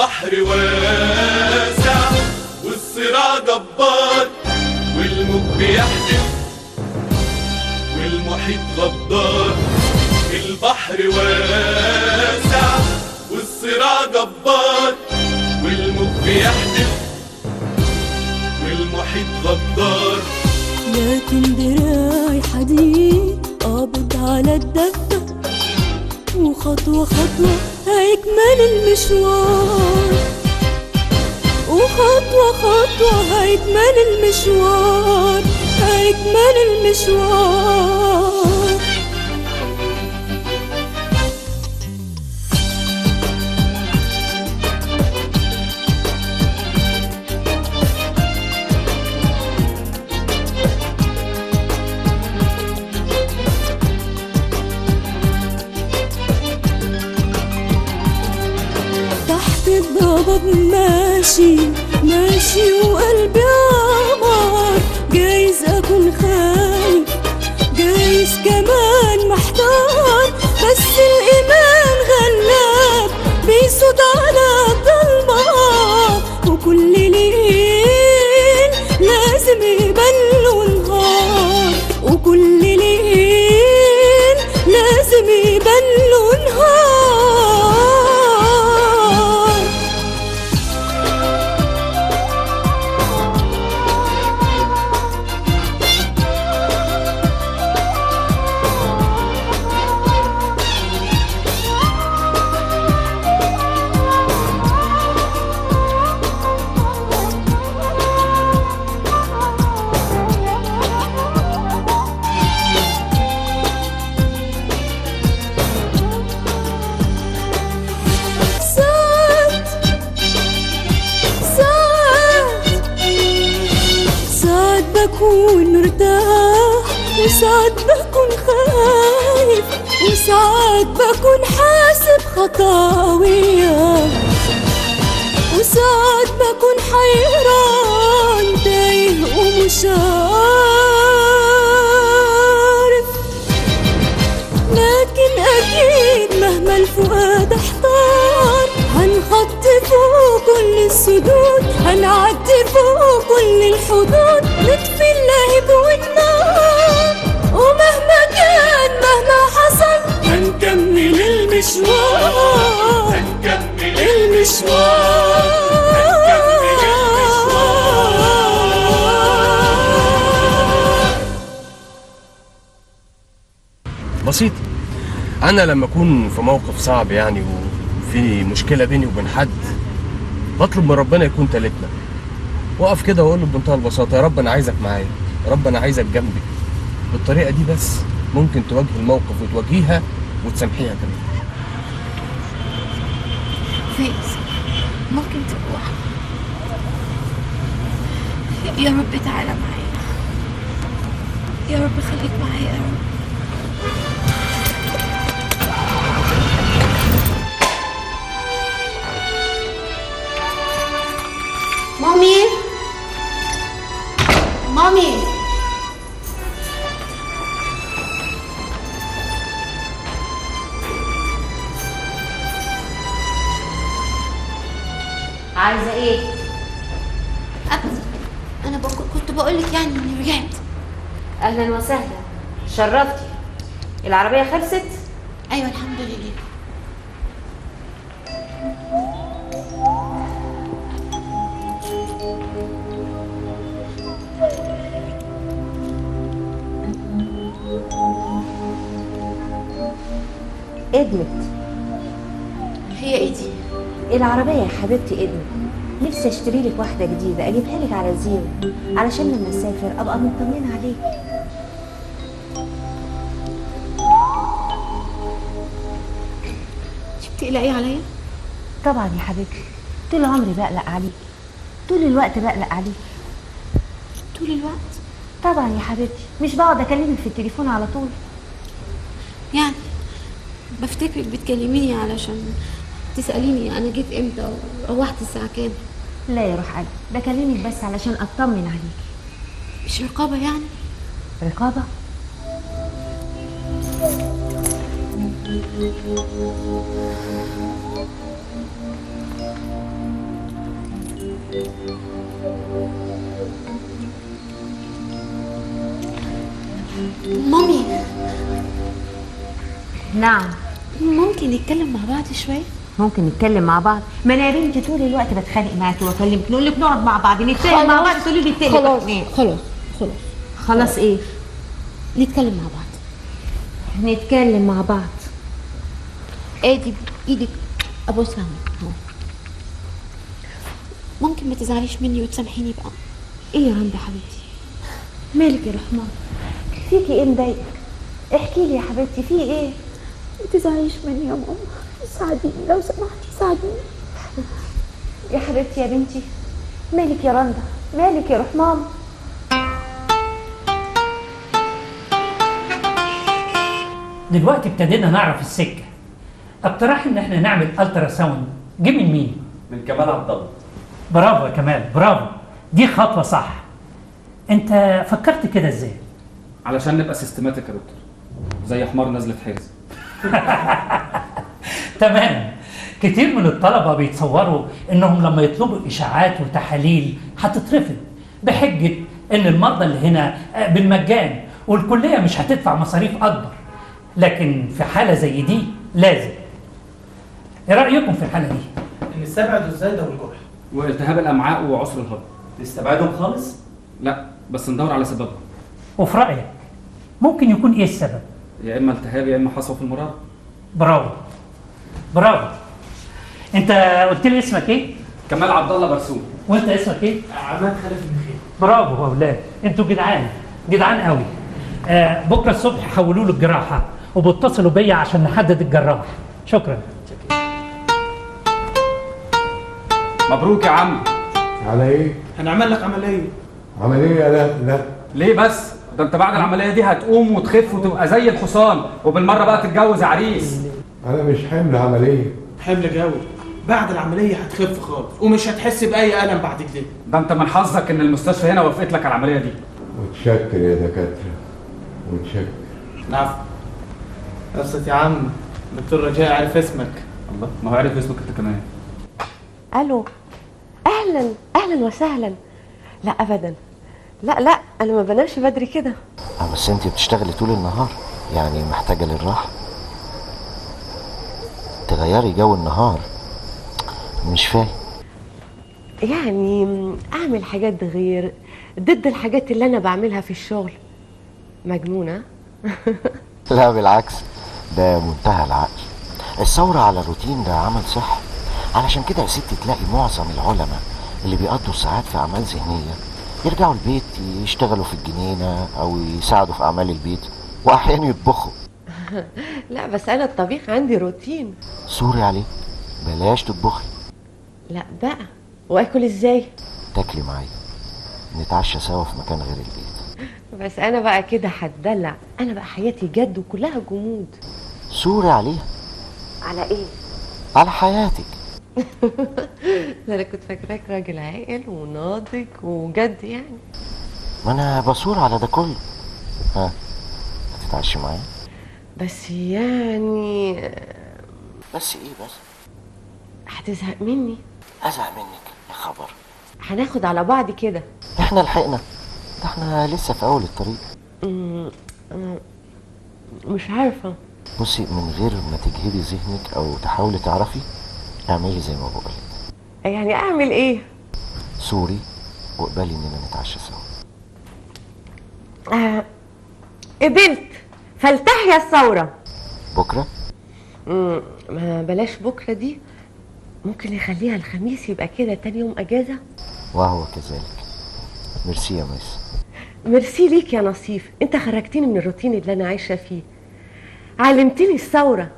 البحر واسع والصراع جبار والموج بيحدف والمحيط غدار البحر واسع والصراع جبار والموج بيحدف والمحيط غدار لكن دراعي حديد قابض على الدفة وخطوة خطوة هيكمل المشوار وخطوة خطوة هيكمل المشوار هيكمل المشوار تحت الضباب ماشي ماشي وقلبي عمار جايز اكون خايف جايز كمان محتار بس الايمان غلاب بيسود على الضلمة وكل ليل لازم يبان له نهار وكل ليل لازم يبان له نهار ساعات ساعات ساعات بكون مرتاح وساعات بكون خايف وساعات بكون حاسب خطاوية وساعات بكون حيران تايه ومش عارف لكن أكيد مهما الفؤاد احتار هنخطي فوق كل السدود هنعدي فوق كل الحدود نطفي اللهب والنار ومهما كان مهما حصل هنكمل المشوار هنكمل المشوار بسيط انا لما اكون في موقف صعب يعني وفي مشكله بيني وبين حد بطلب من ربنا يكون تالتنا واقف كده واقول له بمنتهى البساطه يا رب انا عايزك معايا يا رب انا عايزك جنبي بالطريقه دي بس ممكن تواجه الموقف وتواجهيها وتسامحيها كمان فايز ممكن تروح يا رب تعالى معايا يا رب خليك معايا يا رب مامي مامي عايزه ايه ابدا انا بق... كنت بقول لك يعني اني رجعت اهلا وسهلا شرفتي العربيه خلصت ايوه الحمد لله ادمت هي ايه دي العربيه يا حبيبتي ادمت نفسي اشتري لك واحده جديده اجيبها لك على زيرو علشان لما اسافر ابقى مطمنه عليك انت بتقلقي عليا طبعا يا حبيبتي طول عمري بقلق عليك طول الوقت بقلق عليك طول الوقت طبعا يا حبيبتي مش بقعد اكلمك في التليفون على طول يعني بفتكرك بتكلميني علشان تسأليني أنا جيت إمتى وروحت الساعة كام لا يا روح قلبي بكلمك بس علشان اطمن عليك مش رقابة يعني رقابه مامي نعم ممكن نتكلم مع بعض شوية ممكن نتكلم مع بعض ما انا يا بنتي طول الوقت بتخانق معاكي واكلمك نقول لك نقعد مع بعض نتكلم مع بعض تقولي لي نتكلم خلاص إيه؟ خلاص خلاص خلاص ايه نتكلم مع بعض نتكلم مع بعض ادي ايدك ابوسها اهو ممكن ما تزعليش مني وتسامحيني بقى ايه يا رندا حبيبتي مالك يا رحمن فيكي ايه مضايقك احكي لي يا حبيبتي في ايه ما تزعليش مني يا ماما ساعديني لو سمحتي ساعديني يا حبيبتي يا بنتي مالك يا رندا مالك يا رحمن دلوقتي ابتدينا نعرف السكه اقترح ان احنا نعمل الترا ساوند جه من مين من كمال عبد الله برافو يا كمال برافو دي خطوه صح انت فكرت كده ازاي علشان نبقى سيستماتيك يا دكتور زي حمار نزلة حرز تمام كتير من الطلبه بيتصوروا انهم لما يطلبوا اشاعات وتحاليل هتترفض بحجه ان المرضى اللي هنا آه، بالمجان والكليه مش هتدفع مصاريف اكبر لكن في حاله زي دي لازم ايه رايكم في الحاله دي نستبعد الزايده والجرح والتهاب الامعاء وعسر الهضم نستبعدهم خالص لا بس ندور على سببها وفي رايك ممكن يكون ايه السبب يا اما التهاب يا اما حصوه في المراره برافو برافو انت قلت لي اسمك ايه كمال عبد الله برسوم وانت اسمك ايه عماد خلف النخيل برافو يا اولاد انتوا جدعان جدعان قوي آه بكره الصبح حولوا له الجراحه وبتصلوا بيا عشان نحدد الجراح شكرا مبروك يا عم على ايه؟ هنعمل لك عمليه عملية لا لا ليه بس ده انت بعد العمليه دي هتقوم وتخف وتبقى زي الحصان وبالمره بقى تتجوز يا عريس انا مش حمل عملية حمل جوي بعد العمليه هتخف خالص ومش هتحس باي الم بعد كده ده انت من حظك ان المستشفى هنا وافقت لك على العمليه دي وتشكر يا دكاترة وتشكر نعم قصة يا عم دكتور رجاء عارف اسمك الله ما هو عارف اسمك انت كمان الو اهلا اهلا وسهلا لا ابدا لا لا انا ما بنامش بدري كده اه بس انت بتشتغلي طول النهار يعني محتاجة للراحة تغيري جو النهار مش فاهم يعني اعمل حاجات غير ضد الحاجات اللي انا بعملها في الشغل مجنونه لا بالعكس ده منتهى العقل الثورة على الروتين ده عمل صحي علشان كده يا ستي تلاقي معظم العلماء اللي بيقضوا ساعات في أعمال ذهنية يرجعوا البيت يشتغلوا في الجنينة أو يساعدوا في أعمال البيت وأحيانا يطبخوا لا بس انا الطبيخ عندي روتين سوري عليك بلاش تطبخي لا بقى واكل ازاي تاكلي معايا نتعشى سوا في مكان غير البيت بس انا بقى كده هتدلع انا بقى حياتي جد وكلها جمود سوري عليها على ايه على حياتك ده انا كنت فاكراك راجل عاقل وناضج وجد يعني ما أنا بصور على ده كله ها هتتعشي معايا بس يعني بس إيه بس هتزهق مني أزعل منك يا خبر هناخد على بعض كده احنا لحقنا ده احنا لسه في اول الطريق أمم، أنا مش عارفة بصي من غير ما تجهدي ذهنك او تحاولي تعرفي اعملي زي ما بقولك يعني اعمل ايه سوري واقبلي اننا نتعشى سوا آه، قبلت فلتحيا الثورة بكره أمم، ما بلاش بكرة دي ممكن نخليها الخميس يبقى كده تاني يوم اجازة وهو كذلك ميرسي يا ميس ميرسي ليك يا نصيف انت خرجتني من الروتين اللي انا عايشة فيه علمتني الثورة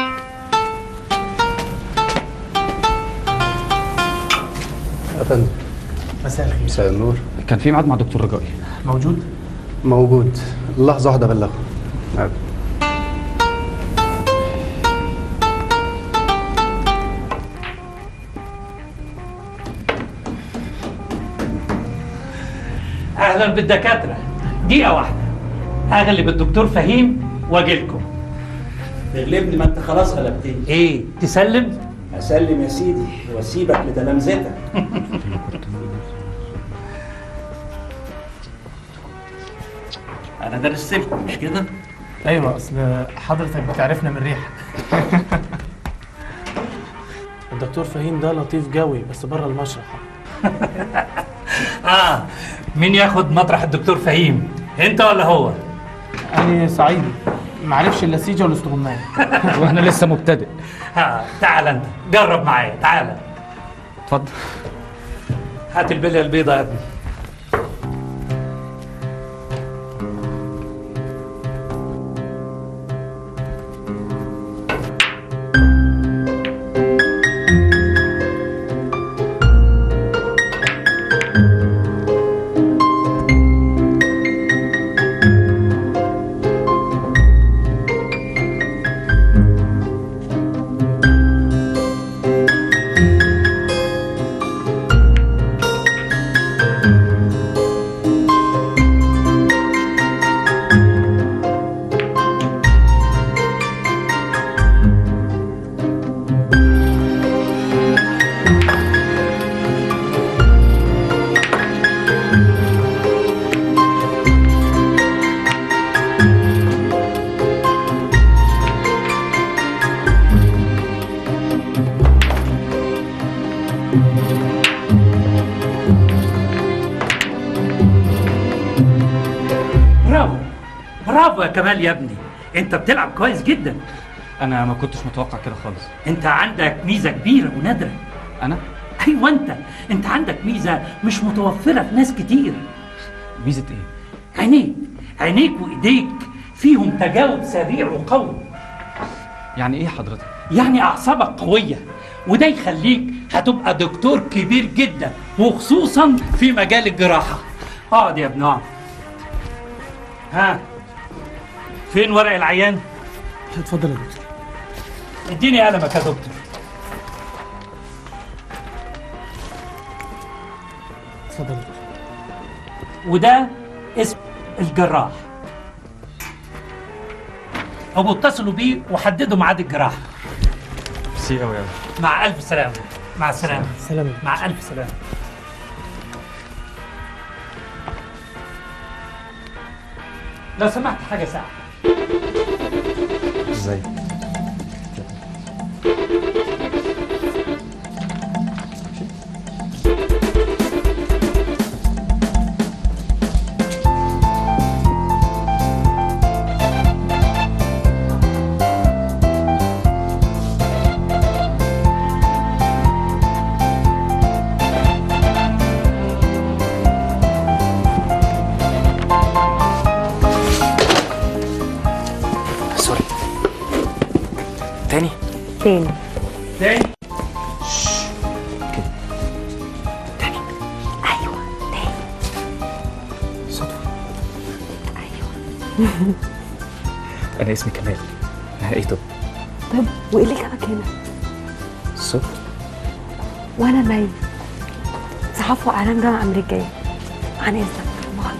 يا فندم مساء الخير مساء النور كان في ميعاد مع دكتور رجائي موجود موجود لحظة واحدة بلغه نعم. اهلا بالدكاتره دقيقه واحده اغلب الدكتور فهيم واجي لكم تغلبني ما انت خلاص غلبتني ايه تسلم اسلم يا سيدي واسيبك لتلامذتك انا درست لكم مش كده؟ ايوه اصل حضرتك بتعرفنا من ريحه الدكتور فهيم ده لطيف قوي بس بره المشرح اه مين ياخد مطرح الدكتور فهيم؟ انت ولا هو؟ انا صعيدي معرفش الا السيجه والاستغمايه وانا لسه مبتدئ ها تعال انت جرب معايا تعال اتفضل هات البليه البيضاء يا ابني برافو برافو يا كمال يا ابني انت بتلعب كويس جدا انا ما كنتش متوقع كده خالص انت عندك ميزه كبيره ونادره انا ايوه انت انت عندك ميزه مش متوفره في ناس كتير ميزه ايه عينيك عينيك وايديك فيهم تجاوب سريع وقوي يعني ايه حضرتك يعني اعصابك قويه وده يخليك هتبقى دكتور كبير جدا وخصوصا في مجال الجراحه اقعد يا ابن اقعد ها فين ورق العيان اتفضل يا دكتور اديني قلمك يا دكتور اتفضل يا دكتور وده اسم الجراح ابو اتصلوا بيه وحددوا ميعاد الجراحه ميرسي قوي قوي مع الف سلامه مع السلامه سلام مع الف سلامه لو سمحت حاجه ساعه ازاي سوري تاني تاني تاني انا اسمي كمال نهائي طب طب وايه اللي جابك هنا؟ الصوت وانا مي صحافة واعلام جامعة امريكية عن اذنك باي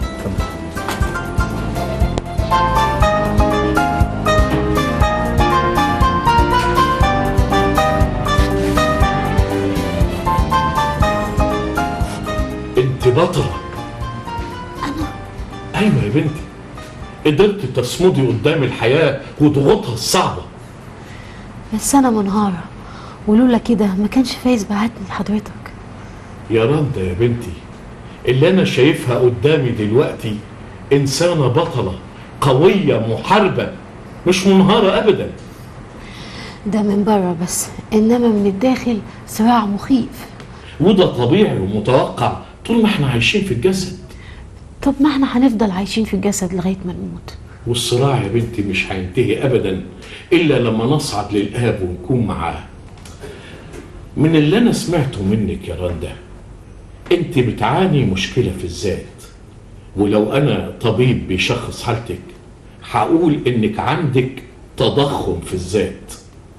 انت بطلة انا ايوه يا بنتي قدرت تصمدي قدام الحياة وضغوطها الصعبة بس انا منهارة ولولا كده ما كانش فايز بعتني لحضرتك يا رندا يا بنتي اللي انا شايفها قدامي دلوقتي انسانة بطلة قوية محاربة مش منهارة ابدا ده من بره بس انما من الداخل صراع مخيف وده طبيعي ومتوقع طول ما احنا عايشين في الجسد طب ما احنا هنفضل عايشين في الجسد لغاية ما نموت والصراع يا بنتي مش هينتهي ابدا الا لما نصعد للاب ونكون معاه من اللي انا سمعته منك يا رندا انت بتعاني مشكله في الذات ولو انا طبيب بيشخص حالتك هقول انك عندك تضخم في الذات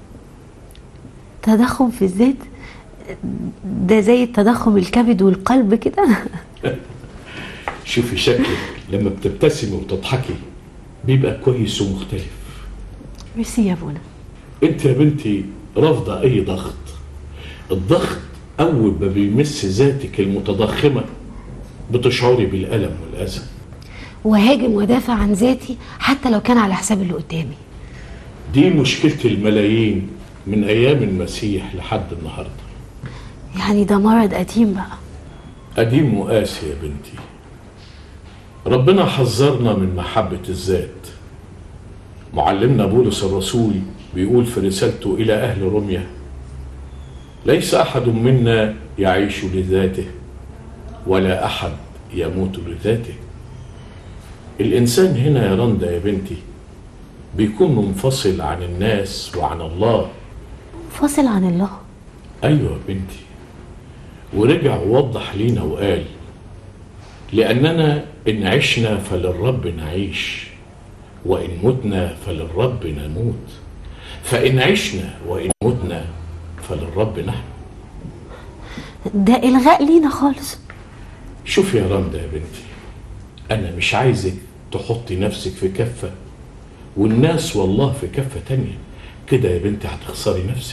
تضخم في الذات ده زي التضخم الكبد والقلب كده شوفي شكلك لما بتبتسمي وتضحكي بيبقى كويس ومختلف ميرسي يا بونا انت يا بنتي رافضة أي ضغط الضغط أول ما بيمس ذاتك المتضخمة بتشعري بالألم والأذى وهاجم ودافع عن ذاتي حتى لو كان على حساب اللي قدامي دي مشكلة الملايين من أيام المسيح لحد النهاردة يعني ده مرض قديم بقى قديم وقاسي يا بنتي ربنا حذرنا من محبة الذات معلمنا بولس الرسول بيقول في رسالته إلى أهل روميا ليس أحد منا يعيش لذاته ولا أحد يموت لذاته الإنسان هنا يا رندا يا بنتي بيكون منفصل عن الناس وعن الله فاصل عن الله أيوة يا بنتي ورجع ووضح لينا وقال لأننا إن عشنا فللرب نعيش وإن متنا فللرب نموت فإن عشنا وإن متنا فللرب نحن ده إلغاء لينا خالص شوف يا رندا يا بنتي أنا مش عايزك تحطي نفسك في كفة والناس والله في كفة تانية كده يا بنتي هتخسري نفسك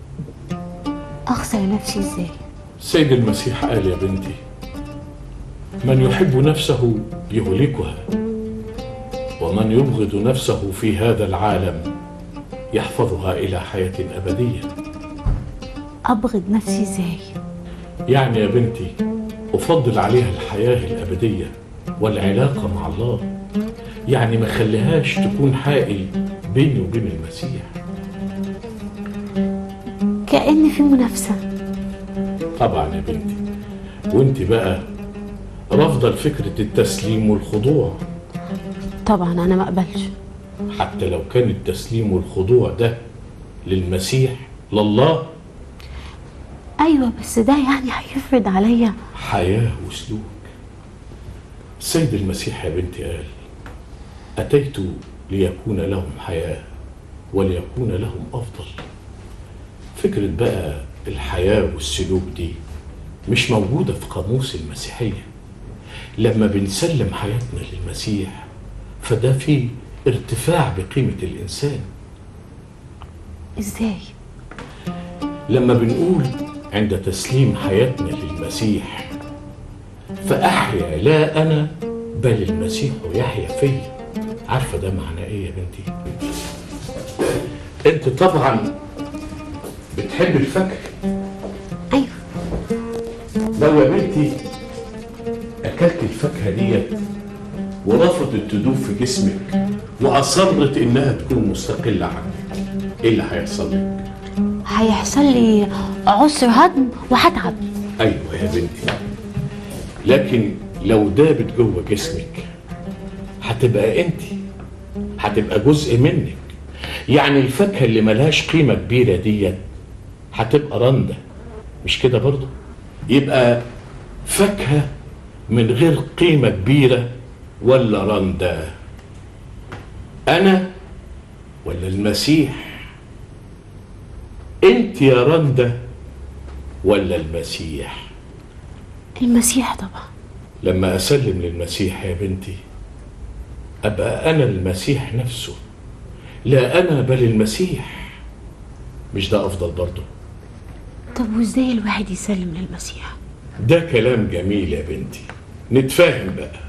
أخسر نفسي إزاي سيد المسيح قال يا بنتي من يحب نفسه يهلكها ومن يبغض نفسه في هذا العالم يحفظها إلى حياة أبدية أبغض نفسي إزاي يعني يا بنتي أفضل عليها الحياة الأبدية والعلاقة مع الله يعني ما خليهاش تكون حائل بيني وبين المسيح كأن في منافسة طبعا يا بنتي وانت بقى رافضة فكرة التسليم والخضوع طبعا أنا ما أقبلش حتى لو كان التسليم والخضوع ده للمسيح لله أيوة بس ده يعني هيفرض عليا حياة وسلوك السيد المسيح يا بنتي قال أتيت ليكون لهم حياة وليكون لهم أفضل فكرة بقى الحياة والسلوك دي مش موجودة في قاموس المسيحية لما بنسلم حياتنا للمسيح فده فيه ارتفاع بقيمة الإنسان إزاي لما بنقول عند تسليم حياتنا للمسيح فأحيا لا أنا بل المسيح يحيا فيا عارفة ده معناه إيه يا بنتي؟ أنت طبعا بتحب الفاكهة أيوة لو يا بنتي أكلت الفاكهة ديت ورفضت تدوب في جسمك وأصرت إنها تكون مستقلة عنك إيه اللي هيحصل لك؟ هيحصل لي عسر هضم وهتعب ايوه يا بنتي لكن لو دابت جوه جسمك هتبقى انت هتبقى جزء منك يعني الفاكهه اللي ملهاش قيمه كبيره ديت هتبقى رنده مش كده برضه يبقى فاكهه من غير قيمه كبيره ولا رنده انا ولا المسيح انت يا رنده ولا المسيح المسيح طبعا لما اسلم للمسيح يا بنتي ابقى انا المسيح نفسه لا انا بل المسيح مش ده افضل برضه طب وإزاي الواحد يسلم للمسيح ده كلام جميل يا بنتي نتفاهم بقى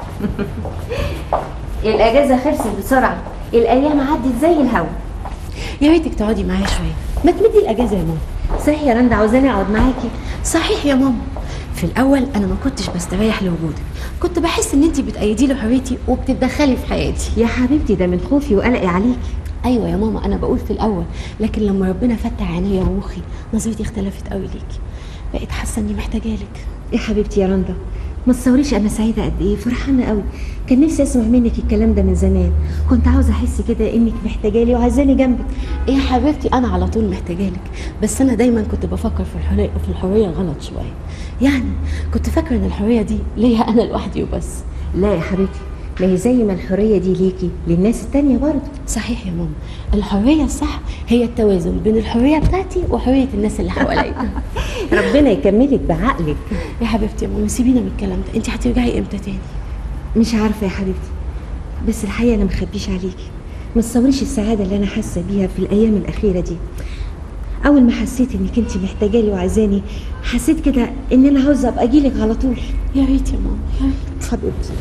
الأجازة خلصت بسرعة الأيام عدت زي الهوا يا ريتك تقعدي معايا شوية ما تمدي الأجازة يا ماما صحيح يا رندا عاوزاني أقعد معاكي صحيح يا ماما في الأول أنا ما كنتش بستريح لوجودك كنت بحس إن أنت بتأيدي لي حريتي وبتتدخلي في حياتي يا حبيبتي ده من خوفي وقلقي عليكي أيوة يا ماما أنا بقول في الأول لكن لما ربنا فتح عينيا ومخي نظرتي اختلفت قوي ليكي بقيت حاسة إني محتاجة لك يا حبيبتي يا رندا ما تصوريش انا سعيده قد ايه فرحانه قوي كان نفسي اسمع منك الكلام ده من زمان كنت عاوزه احس كده انك محتاجه لي وعايزاني جنبك يا حبيبتي انا على طول محتاجه لك بس انا دايما كنت بفكر في الحريه في الحريه غلط شويه يعني كنت فاكره ان الحريه دي ليا انا لوحدي وبس لا يا حبيبتي ما هي زي ما الحريه دي ليكي للناس التانية برضه صحيح يا ماما الحريه الصح هي التوازن بين الحريه بتاعتي وحريه الناس اللي حواليا ربنا يكملك بعقلك يا حبيبتي يا ماما سيبينا من الكلام ده انت هترجعي امتى تاني مش عارفه يا حبيبتي بس الحقيقه انا مخبيش عليكي ما تصوريش السعاده اللي انا حاسه بيها في الايام الاخيره دي اول ما حسيت انك انت محتاجالي وعايزاني حسيت كده ان انا عاوزه ابقى اجيلك على طول يا ريت يا ماما يا ريت حبيبتي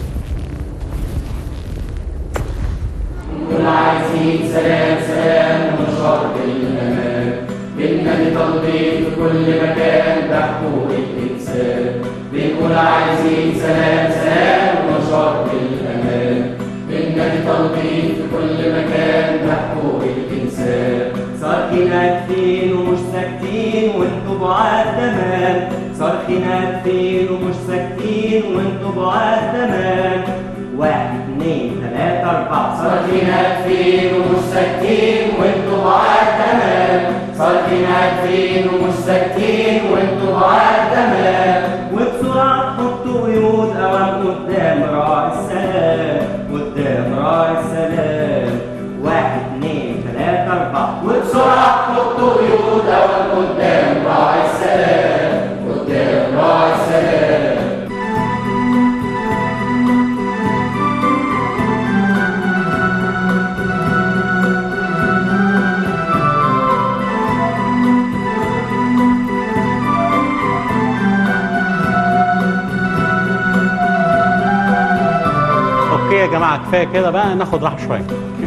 كل عايزين سلام سلام وشرب الأمان بالنبي طالبين في كل مكان بحقوق الإنسان بنقول عايزين سلام سلام وشرب الأمان بالنبي طالبين في كل مكان بحقوق الإنسان صارخين كتير ومش ساكتين وانتوا بعاد تمام صارخين كتير ومش ساكتين وانتوا بعاد تمام واحد اتنين تلاتة أربعة صارخين كتير ومش ساكتين وانتوا بعاد تمام صارخين كتير ومش ساكتين وانتوا بعاد تمام وبسرعة تحطوا قيود أوام قدام راعي السلام قدام راعي السلام واحد اتنين تلاتة أربعة وبسرعة تحطوا قيود أوام قدام راعي السلام قدام راعي السلام اوكي يا جماعه كفايه كده بقى ناخد راحه شويه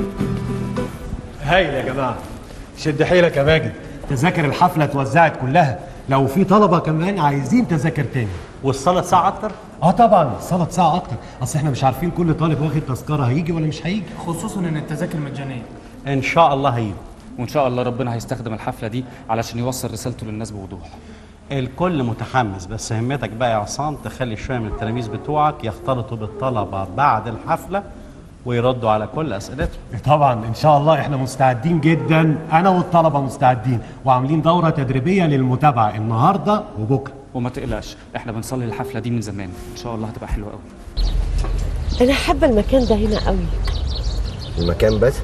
هايل يا جماعه شد حيلك يا ماجد تذاكر الحفله اتوزعت كلها لو في طلبه كمان عايزين تذاكر تاني والصلاه ساعه اكتر اه طبعا الصلاه ساعه اكتر اصل احنا مش عارفين كل طالب واخد تذكره هيجي ولا مش هيجي خصوصا ان التذاكر مجانيه ان شاء الله هيجي وان شاء الله ربنا هيستخدم الحفله دي علشان يوصل رسالته للناس بوضوح الكل متحمس بس همتك بقى يا عصام تخلي شويه من التلاميذ بتوعك يختلطوا بالطلبه بعد الحفله ويردوا على كل اسئلتهم طبعا ان شاء الله احنا مستعدين جدا انا والطلبه مستعدين وعاملين دوره تدريبيه للمتابعه النهارده وبكره وما تقلقش احنا بنصلي الحفله دي من زمان ان شاء الله هتبقى حلوه قوي انا حابه المكان ده هنا قوي المكان بس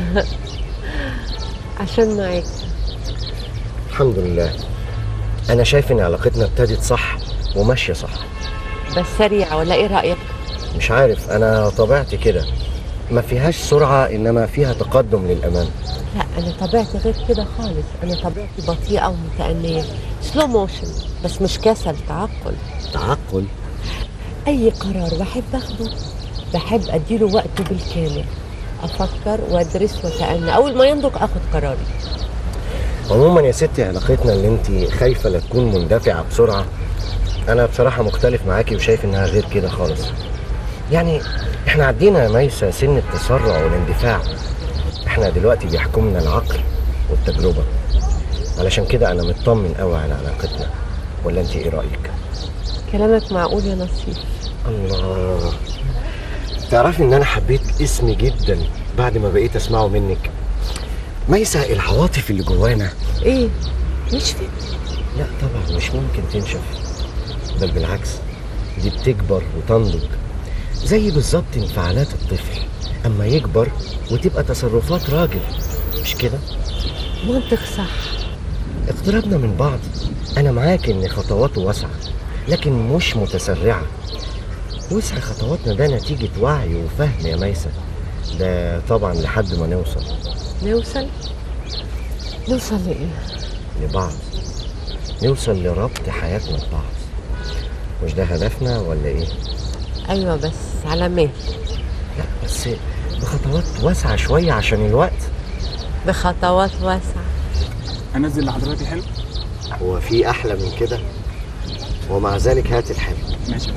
عشان معاك الحمد لله انا شايف ان علاقتنا ابتدت صح وماشيه صح بس سريعه ولا ايه رايك مش عارف انا طبيعتي كده ما فيهاش سرعه انما فيها تقدم للامام لا انا طبيعتي غير كده خالص انا طبيعتي بطيئه ومتأنية سلو موشن بس مش كسل تعقل تعقل اي قرار بحب اخده بحب اديله وقته بالكامل افكر وادرس واتأنى اول ما ينضج اخد قراري عموما يا ستي علاقتنا اللي انت خايفه لا تكون مندفعه بسرعه انا بصراحه مختلف معاكي وشايف انها غير كده خالص يعني احنا عدينا يا ميسة سن التسرع والاندفاع احنا دلوقتي بيحكمنا العقل والتجربه علشان كده انا مطمن قوي على علاقتنا ولا انت ايه رايك كلامك معقول يا نصيف الله تعرفي ان انا حبيت اسمي جدا بعد ما بقيت اسمعه منك ميسة العواطف اللي جوانا ايه مش فاهم لا طبعا مش ممكن تنشف بل بالعكس دي بتكبر وتنضج زي بالظبط انفعالات الطفل اما يكبر وتبقى تصرفات راجل مش كده منطق صح اقتربنا من بعض انا معاك ان خطواته واسعه لكن مش متسرعه وسع خطواتنا ده نتيجه وعي وفهم يا ميسة ده طبعا لحد ما نوصل نوصل نوصل لايه لبعض نوصل لربط حياتنا ببعض مش ده هدفنا ولا ايه ايوه بس على مهل لا بس بخطوات واسعه شويه عشان الوقت بخطوات واسعه انزل لحضرتك الحلو هو في احلى من كده ومع ذلك هات الحلو ماشي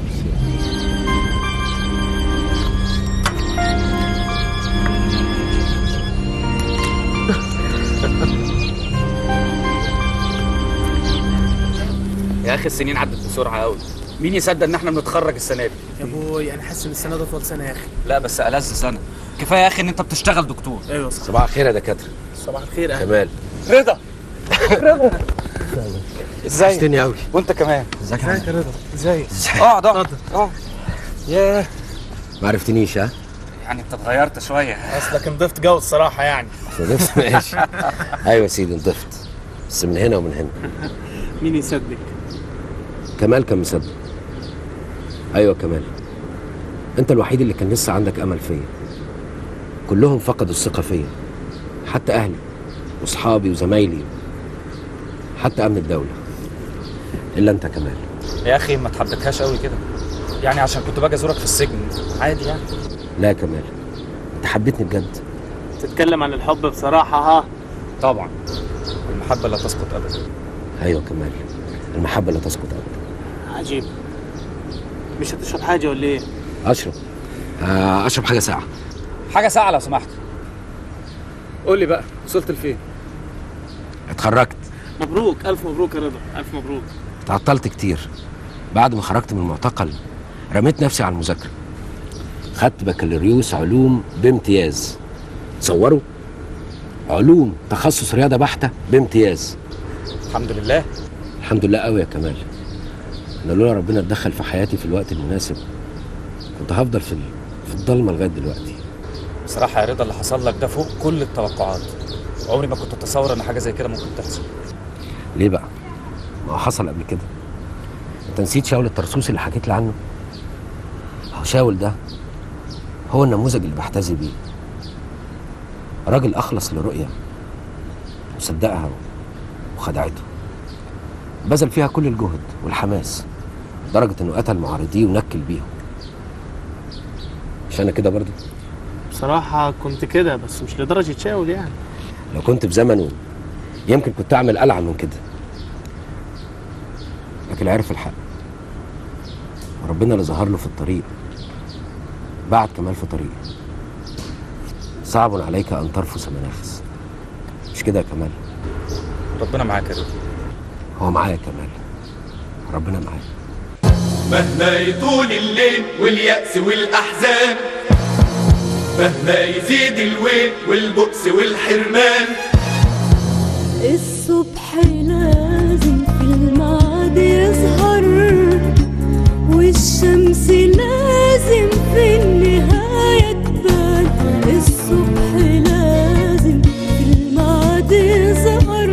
يا اخي السنين عدت بسرعه قوي مين يصدق ان احنا بنتخرج السنه دي يا ابوي انا حاسس ان السنه دي اطول سنه يا اخي لا بس ألذ سنه كفايه يا اخي ان انت بتشتغل دكتور ايوه صح صباح الخير يا دكاتره صباح الخير يا كمال رضا رضا ازيك وحشتني قوي وانت كمان ازيك يا ازيك يا رضا ازيك اقعد اقعد اقعد ياه ما عرفتنيش ها يعني انت اتغيرت شويه اصلك نضفت جو الصراحه يعني نضفت ماشي ايوه يا سيدي نضفت بس من هنا ومن هنا مين يصدق كمال كان مصدق ايوه كمال انت الوحيد اللي كان لسه عندك امل فيا كلهم فقدوا الثقه فيا حتى اهلي واصحابي وزمايلي حتى امن الدوله الا انت كمال يا اخي ما تحبتهاش قوي كده يعني عشان كنت باجي ازورك في السجن عادي يعني لا يا كمال انت حبيتني بجد تتكلم عن الحب بصراحة ها طبعا المحبه لا تسقط ابدا ايوه كمال المحبه لا تسقط ابدا عجيب مش هتشرب حاجة ولا ايه؟ اشرب آه، اشرب حاجه ساعه حاجه ساعه لو سمحت قول لي بقى وصلت لفين؟ اتخرجت مبروك ألف مبروك يا رضا ألف مبروك اتعطلت كتير بعد ما خرجت من المعتقل رميت نفسي على المذاكره خدت بكالوريوس علوم بامتياز تصوروا علوم تخصص رياضه بحته بامتياز الحمد لله الحمد لله قوي يا كمال انا لولا ربنا اتدخل في حياتي في الوقت المناسب كنت هفضل في ال- في الضلمه لغايه دلوقتي بصراحه يا رضا اللي حصل لك ده فوق كل التوقعات عمري ما كنت اتصور ان حاجه زي كده ممكن تحصل ليه بقى ما هو حصل قبل كده انت نسيت شاول الترسوسي اللي حكيت لي عنه هو شاول ده هو النموذج اللي بحتذي بيه راجل اخلص لرؤيه وصدقها وخدعته بذل فيها كل الجهد والحماس لدرجه انه قتل معارضيه ونكل بيهم مش انا كده برضه بصراحة كنت كده بس مش لدرجة شاول يعني لو كنت في زمنه يمكن كنت اعمل ألعن من كده لكن عرف الحق وربنا اللي ظهر له في الطريق بعد كمال في طريق صعب عليك ان ترفس مناخس مش كده يا كمال ربنا معاك يا رضا هو معايا يا كمال ربنا معايا مهما يطول الليل واليأس والأحزان مهما يزيد الويل والبؤس والحرمان الصبح لازم في الميعاد يظهر والشمس لازم في النهاية تبان الصبح لازم في الميعاد يظهر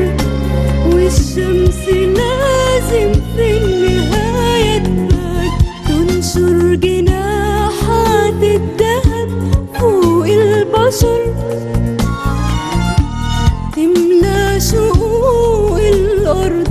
والشمس لازم في النهاية تبان تنشر جناحات الدهب فوق البشر تملى شقوق الأرض